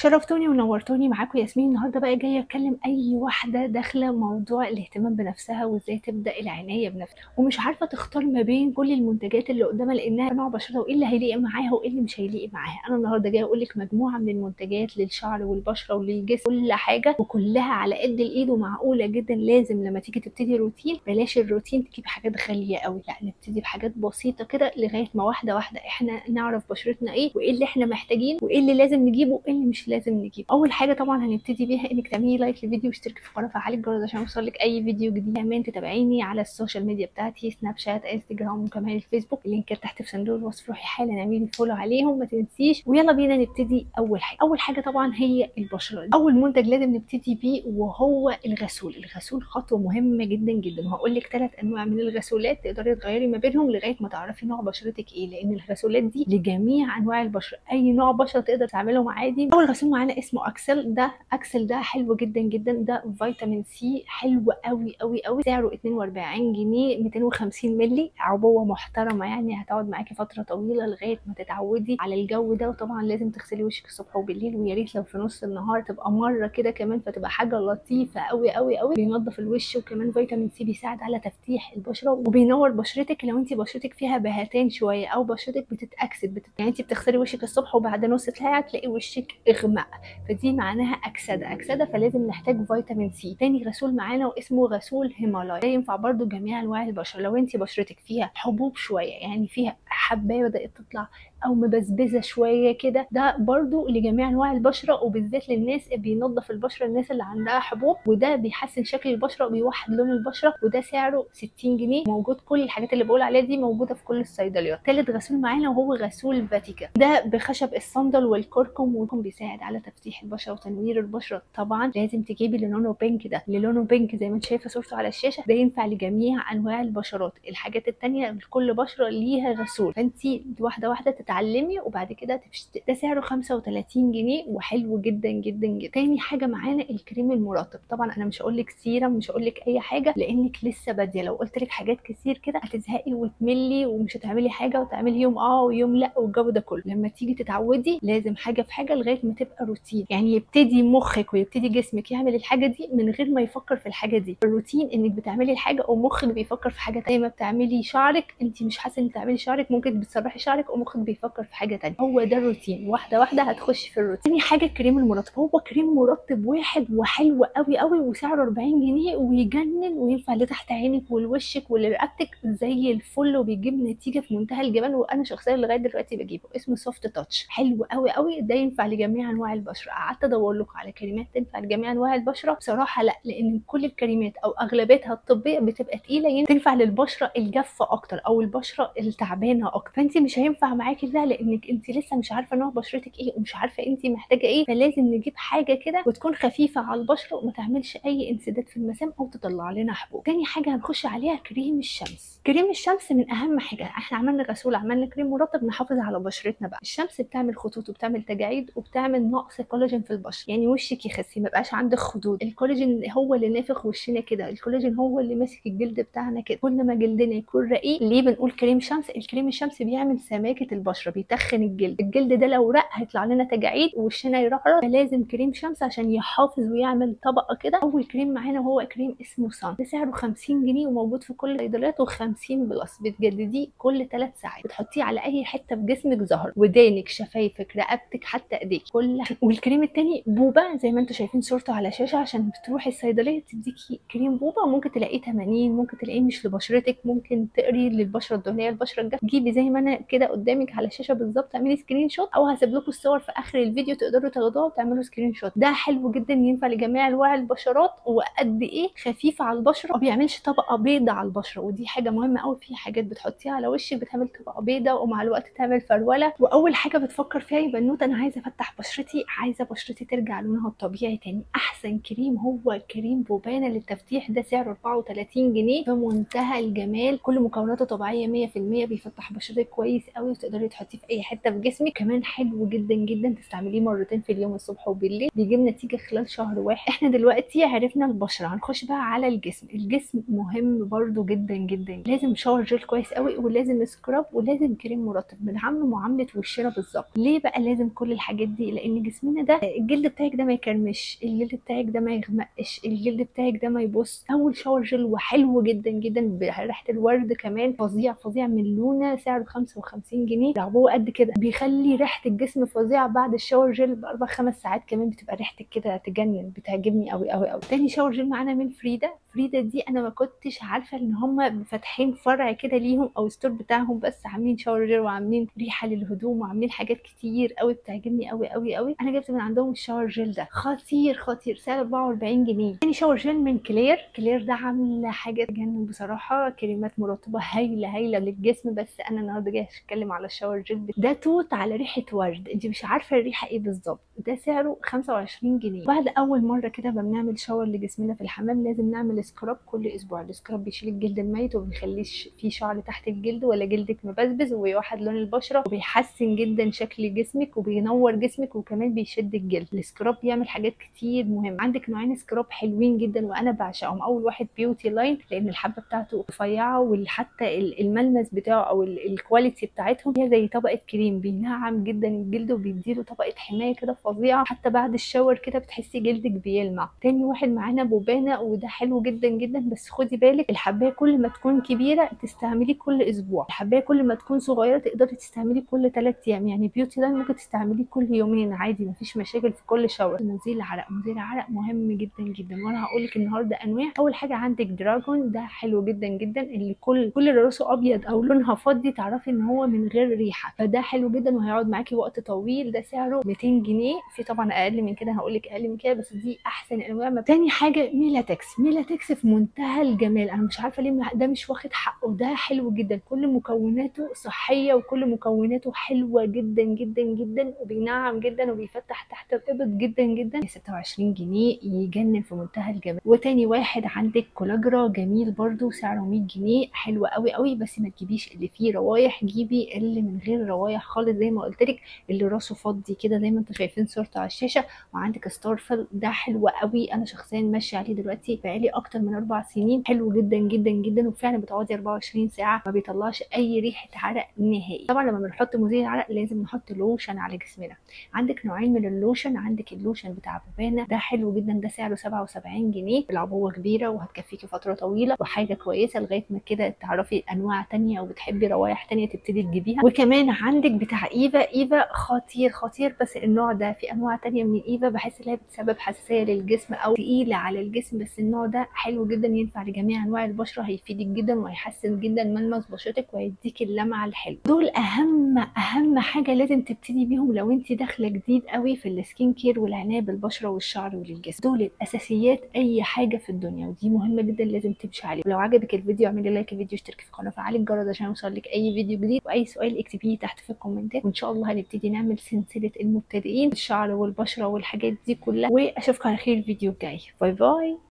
شرفتوني ونورتوني معاكم ياسمين النهارده بقى جايه اتكلم اي واحده داخله موضوع الاهتمام بنفسها وازاي تبدا العنايه بنفسها ومش عارفه تختار ما بين كل المنتجات اللي قدامها لانها نوع بشرتها وايه اللي هيليق معاها وايه اللي مش هيليق معاها انا النهارده جايه اقول لك مجموعه من المنتجات للشعر والبشره وللجسم كل حاجه وكلها على قد الايد ومعقوله جدا لازم لما تيجي تبتدي روتين بلاش الروتين تجيب حاجات غاليه قوي لا نبتدي بحاجات بسيطه كده لغايه ما واحده واحده احنا نعرف بشرتنا ايه وايه اللي احنا محتاجين وايه اللي لازم نجيبه وايه اللي مش لازم نجيبه اول حاجه طبعا هنبتدي بيها انك تعملي لايك للفيديو واشتركي في القناه وفعلي الجرس عشان يوصلك اي فيديو جديد كمان تتابعيني على السوشيال ميديا بتاعتي سناب شات انستجرام وكمان الفيسبوك اللينكات تحت في صندوق الوصف روحي حالا اعملي فولو عليهم ما تنسيش ويلا بينا نبتدي اول حاجه اول حاجه طبعا هي البشره اول منتج لازم نبتدي بيه وهو الغسول الغسول خطوه مهمه جدا جدا وهقول لك ثلاث انواع من الغسولات تقدري تغيري ما بينهم لغايه ما تعرفي نوع بشرتك ايه لان الغسولات دي لجميع انواع البشره اي نوع بشره تقدر تعملهم عادي اول غسول معانا اسمه اكسل ده اكسل ده حلو جدا جدا ده فيتامين سي حلو قوي قوي قوي سعره 42 جنيه 250 مللي عبوه محترمه يعني هتقعد معاكي فتره طويله لغايه ما تتعودي على الجو ده وطبعا لازم تغسلي وشك الصبح وبالليل ويا ريت لو في نص النهار تبقى مره كده كمان فتبقى حاجه لطيفه قوي قوي قوي بينظف الوش وكمان فيتامين سي بيساعد على تفتيح البشره وبينور بشرتك لو انت بشرتك فيها بهتان شويه او بشرتك بتتاكسد بتت... يعني انت بتغسلي وشك الصبح وبعد نص ساعه تلاقي وشك اغمق فدي معناها اكسده اكسده فلازم نحتاج فيتامين سي تاني غسول معانا واسمه غسول هيمالايا ده ينفع برده جميع انواع البشره لو انت بشرتك فيها حبوب شويه يعني فيها حبايه بدات تطلع او مبزبزه شويه كده ده برضو لجميع انواع البشره وبالذات للناس بينظف البشره الناس اللي عندها حبوب وده بيحسن شكل البشره وبيوحد لون البشره وده سعره 60 جنيه موجود كل الحاجات اللي بقول عليها دي موجوده في كل الصيدليات ثالث غسول معانا وهو غسول فاتيكا ده بخشب الصندل والكركم وكم بيساعد على تفتيح البشره وتنوير البشره طبعا لازم تجيبي اللي لونه بينك ده اللي لونه بينك زي ما انت شايفه صورته على الشاشه ده ينفع لجميع انواع البشرات الحاجات التانية كل بشره ليها غسول فانت واحده واحده تتعلمي وبعد كده تفشت ده سعره 35 جنيه وحلو جدا جدا جدا تاني حاجه معانا الكريم المرطب طبعا انا مش هقول لك سيرم مش هقول لك اي حاجه لانك لسه باديه لو قلت لك حاجات كتير كده هتزهقي وتملي ومش هتعملي حاجه وتعملي يوم اه ويوم لا والجو ده كله لما تيجي تتعودي لازم حاجه في حاجه لغايه ما تبقى روتين يعني يبتدي مخك ويبتدي جسمك يعمل الحاجه دي من غير ما يفكر في الحاجه دي الروتين انك بتعملي الحاجه ومخك بيفكر في حاجه تانية ما بتعملي شعرك انت مش حاسه انك بتعملي شعرك ممكن بتسرحي شعرك ومخك بيفكر في حاجه تانية هو ده الروتين واحده واحده هتخش في الروتين تاني حاجه الكريم المرطب هو كريم مرطب واحد وحلو قوي قوي وسعره 40 جنيه ويجنن وينفع لتحت عينك ولوشك ولرقبتك زي الفل وبيجيب نتيجه في منتهى الجمال وانا شخصيا لغايه دلوقتي بجيبه اسمه سوفت تاتش حلو قوي قوي ده ينفع لجميع انواع البشره قعدت ادور لكم على كريمات تنفع لجميع انواع البشره بصراحه لا لان كل الكريمات او اغلبيتها الطبيه بتبقى تقيله تنفع للبشره الجافه اكتر او البشره التعبانه اكتر فانت مش هينفع معاكي ده لانك انت لسه مش عارفه نوع بشرتك ايه ومش عارفه انت محتاجه ايه فلازم نجيب حاجه كده وتكون خفيفه على البشره وما تعملش اي انسداد في المسام او تطلع لنا حبوب تاني حاجه هنخش عليها كريم الشمس كريم الشمس من اهم حاجه احنا عملنا غسول عملنا كريم مرطب نحافظ على بشرتنا بقى الشمس بتعمل خطوط وبتعمل تجاعيد وبتعمل نقص كولاجين في البشره يعني وشك يخسي ما بقاش عندك خدود الكولاجين هو اللي نافخ وشنا كده الكولاجين هو اللي ماسك الجلد بتاعنا كده كل ما جلدنا يكون رقيق ليه بنقول كريم شمس الكريم الشمس بيعمل سماكه البشره بيتخن الجلد الجلد ده لو رق هيطلع لنا تجاعيد ووشنا يرقرق فلازم كريم شمس عشان يحافظ ويعمل طبقه كده اول كريم معانا وهو كريم اسمه سان ده سعره 50 جنيه وموجود في كل الصيدليات و50 بلس بتجدديه كل 3 ساعات بتحطيه على اي حته في جسمك ظهر ودانك شفايفك رقبتك حتى ايديك كل والكريم التاني بوبا زي ما انتم شايفين صورته على شاشه عشان بتروحي الصيدليه تديكي كريم بوبا ممكن تلاقيه 80 ممكن تلاقيه مش لبشرتك ممكن تقري للبشره الدهنيه البشره الجافه جيبي زي ما انا كده قدامك على الشاشه بالظبط اعملي سكرين شوت او هسيب لكم الصور في اخر الفيديو تقدروا تاخدوها وتعملوا سكرين شوت ده حلو جدا ينفع لجميع انواع البشرات وقد ايه خفيف على البشره وما بيعملش طبقه بيضاء على البشره ودي حاجه مهمه قوي في حاجات بتحطيها على وشك بتعمل طبقه بيضاء ومع الوقت تعمل فروله واول حاجه بتفكر فيها يا بنوته انا عايزه افتح بشرتي عايزه بشرتي ترجع لونها الطبيعي تاني احسن كريم هو كريم بوبانا للتفتيح ده سعره 34 جنيه في منتهى الجمال كل مكوناته طبيعيه 100% بيفتح بشرتك كويس قوي وتقدري تحطيه في اي حته في جسمك كمان حلو جدا جدا تستعمليه مرتين في اليوم الصبح وبالليل بيجيب نتيجه خلال شهر واحد احنا دلوقتي عرفنا البشره هنخش بقى على الجسم الجسم مهم برضو جدا جدا لازم شاور جل كويس قوي ولازم سكراب ولازم كريم مرطب بنعامله معامله وشنا بالظبط ليه بقى لازم كل الحاجات دي لان جسمنا ده الجلد بتاعك ده ما يكرمش الجلد بتاعك ده ما يغمقش الجلد بتاعك ده ما يبص اول شاور جل وحلو جدا جدا بريحه الورد كمان فظيع فظيع من لونه سعره 55 جنيه العبوه قد كده بيخلي ريحه الجسم فظيعه بعد الشاور جل باربع خمس ساعات كمان بتبقى ريحتك كده تجنن بتعجبني قوي قوي قوي تاني شاور جل معانا من فريدا فريدا دي انا ما كنتش عارفه ان هم فاتحين فرع كده ليهم او ستور بتاعهم بس عاملين شاور جل وعاملين ريحه للهدوم وعاملين حاجات كتير قوي بتعجبني قوي قوي قوي انا جبت من عندهم الشاور جل ده خطير خطير سعر 44 جنيه تاني شاور جل من كلير كلير ده عامله حاجه تجنن بصراحه كريمات مرطبه هايله هايله للجسم بس انا النهارده جايه اتكلم على الشاور جل ده توت على ريحه ورد انت مش عارفه الريحه ايه بالظبط ده سعره 25 جنيه بعد اول مره كده بنعمل شاور لجسمنا في الحمام لازم نعمل سكراب كل اسبوع السكراب بيشيل الجلد الميت وما بيخليش فيه شعر تحت الجلد ولا جلدك مبزبز وبيوحد لون البشره وبيحسن جدا شكل جسمك وبينور جسمك وكمان بيشد الجلد السكراب بيعمل حاجات كتير مهمه عندك نوعين سكراب حلوين جدا وانا بعشقهم اول واحد بيوتي لاين لان الحبه بتاعته رفيعه وحتى الملمس بتاعه او الكواليتي بتاعتهم هي زي طبقه كريم بينعم جدا الجلد وبيديله طبقه حمايه كده فظيعه حتى بعد الشاور كده بتحسي جلدك بيلمع تاني واحد معانا بوبانا وده حلو جدا جدا بس خدي بالك الحبايه كل ما تكون كبيره تستعمليه كل اسبوع الحبايه كل ما تكون صغيره تقدري تستعمليه كل 3 ايام يعني بيوتي لاين ممكن تستعمليه كل يومين عادي مفيش مشاكل في كل شاور مزيل عرق مزيل عرق مهم جدا جدا وانا هقول لك النهارده انواع اول حاجه عندك دراجون ده حلو جدا جدا اللي كل كل اللي راسه ابيض او لونها فضي تعرفي ان هو من غير ريحه فده حلو جدا وهيقعد معاكي وقت طويل ده سعره 200 جنيه في طبعا اقل من كده هقول لك اقل من كده بس دي احسن انواع تاني حاجه ميلاتكس ميلاتكس في منتهى الجمال انا مش عارفه ليه ده مش واخد حقه ده حلو جدا كل مكوناته صحيه وكل مكوناته حلوه جدا جدا جدا وبينعم جدا وبيفتح تحت الابط جدا جدا 26 جنيه يجنن في منتهى الجمال وتاني واحد عندك كولاجرا جميل برضو سعره 100 جنيه حلو قوي قوي بس ما تجيبيش اللي فيه روايح جيبي اللي من غير روايح خالص زي ما قلت لك اللي راسه فضي كده زي ما انتم شايفين صورته على الشاشه وعندك ستارفل ده حلو قوي انا شخصيا ماشيه عليه دلوقتي بقالي اكتر من اربع سنين حلو جدا جدا جدا وفعلا بتقعدي 24 ساعه ما بيطلعش اي ريحه عرق نهائي طبعا لما بنحط مزيل عرق لازم نحط لوشن على جسمنا عندك نوعين من اللوشن عندك اللوشن بتاع بابانا ده حلو جدا ده سعره 77 جنيه العبوه كبيره وهتكفيكي فتره طويله وحاجه كويسه لغايه ما كده تعرفي انواع تانية او بتحبي روايح تانية تبتدي تجيبيها وكمان عندك بتاع ايفا ايفا خطير خطير بس النوع ده في انواع تانية من ايفا بحس ان هي بتسبب حساسيه للجسم او تقيله على الجسم بس النوع ده حلو جدا ينفع لجميع انواع البشره هيفيدك جدا وهيحسن جدا ملمس بشرتك وهيديكي اللمعه الحلوه دول اهم اهم حاجه لازم تبتدي بيهم لو انت داخله جديد قوي في السكين كير والعنايه بالبشره والشعر وللجسم دول الاساسيات اي حاجه في الدنيا ودي مهمه جدا لازم تمشي عليها ولو عجبك الفيديو اعملي لايك الفيديو اشتركي في القناه وفعلي الجرس عشان يوصلك اي فيديو جديد واي سؤال اكتبيه تحت في الكومنتات وان شاء الله هنبتدي نعمل سلسله المبتدئين الشعر والبشره والحاجات دي كلها واشوفكم على خير الفيديو الجاي باي باي